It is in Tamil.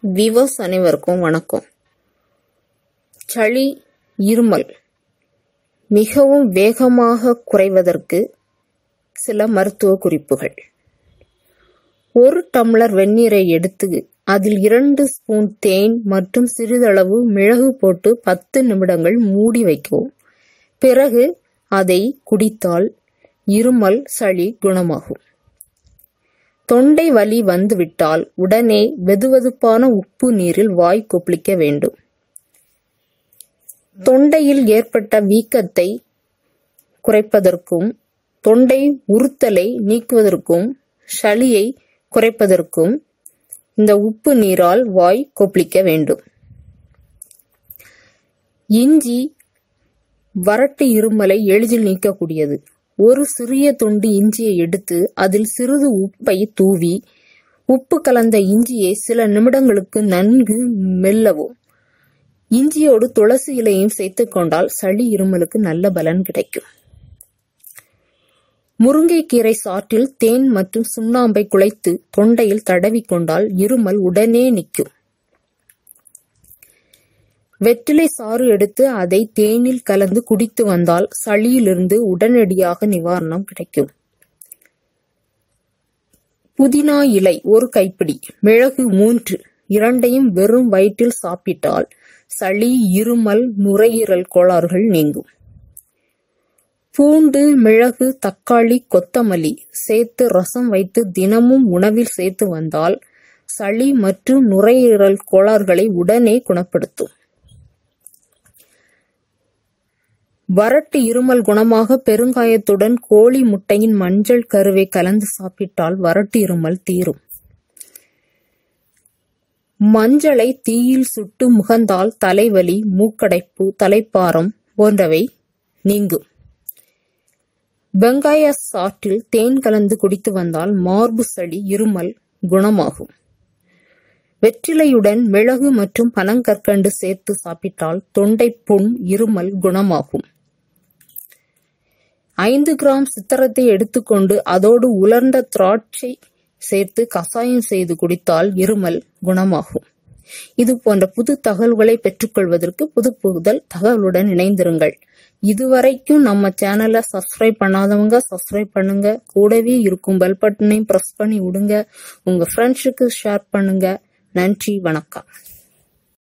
விவர்ஸ் அனைவருக்கும் வணக்கம் சளி இருமல் மிகவும் வேகமாக குறைவதற்கு சில மருத்துவ குறிப்புகள் ஒரு டம்ளர் வெந்நீரை எடுத்து அதில் இரண்டு ஸ்பூன் தேன் மற்றும் சிறிதளவு மிளகு போட்டு பத்து நிமிடங்கள் மூடி வைக்கவும் பிறகு அதை குடித்தால் இருமல் சளி குணமாகும் தொண்டை வலி வந்துவிட்டால் உடனே வெதுவெதுப்பான உப்பு நீரில் வாய் கொப்பளிக்க வேண்டும் தொண்டையில் ஏற்பட்ட வீக்கத்தை குறைப்பதற்கும் தொண்டை உறுத்தலை நீக்குவதற்கும் சளியை குறைப்பதற்கும் இந்த உப்பு நீரால் வாய் கொப்பளிக்க வேண்டும் இஞ்சி வறட்டு இருமலை எளிதில் நீக்கக்கூடியது ஒரு சிறிய துண்டு இஞ்சியை எடுத்து அதில் சிறிது உப்பை தூவி உப்பு கலந்த இஞ்சியை சில நிமிடங்களுக்கு நன்கு மெல்லவும் இஞ்சியோடு துளசி இலையும் சேர்த்து கொண்டால் சளி இருமலுக்கு நல்ல பலன் கிடைக்கும் முருங்கைக்கீரை சாற்றில் தேன் மற்றும் சுண்ணாம்பை குழைத்து தொண்டையில் தடவி கொண்டால் இருமல் உடனே நிற்கும் வெற்றிலை சாறு எடுத்து அதை தேனில் கலந்து குடித்து வந்தால் சளியிலிருந்து உடனடியாக நிவாரணம் கிடைக்கும் புதினா இலை ஒரு கைப்பிடி மிளகு மூன்று இரண்டையும் வெறும் வயிற்றில் சாப்பிட்டால் சளி இருமல் நுரையீரல் கோளாறுகள் நீங்கும் பூண்டு மிளகு தக்காளி கொத்தமல்லி சேர்த்து ரசம் வைத்து தினமும் உணவில் சேர்த்து வந்தால் சளி மற்றும் நுரையீரல் கோளாறுகளை உடனே குணப்படுத்தும் வறட்டு இருமல் குணமாக பெருங்காயத்துடன் கோழி முட்டையின் மஞ்சள் கருவை கலந்து சாப்பிட்டால் வறட்டு இருமல் தீரும் மஞ்சளை தீயில் சுட்டு முகந்தால் தலைவலி மூக்கடைப்பு தலைப்பாரம் போன்றவை நீங்கும் வெங்காய சாற்றில் தேன் கலந்து குடித்து வந்தால் மார்பு சளி இருமல் குணமாகும் வெற்றிலையுடன் மிளகு மற்றும் பனங்கற்கண்டு சேர்த்து சாப்பிட்டால் தொண்டை புண் இருமல் குணமாகும் ஐந்து கிராம் சித்திரத்தை எடுத்துக்கொண்டு அதோடு உலர்ந்த திராட்சை சேர்த்து கசாயம் செய்து குடித்தால் இருமல் குணமாகும் இது போன்ற புது தகவல்களை பெற்றுக்கொள்வதற்கு புது புகுதல் தகவலுடன் இணைந்திருங்கள் இதுவரைக்கும் நம்ம சேனலை சப்ஸ்கிரைப் பண்ணாதவங்க சப்ஸ்கிரைப் பண்ணுங்க கூடவே இருக்கும் பெல் பட்டனையும் ப்ரெஸ் பண்ணி விடுங்க உங்க ஃப்ரெண்ட்ஸுக்கு ஷேர் பண்ணுங்க நன்றி வணக்கம்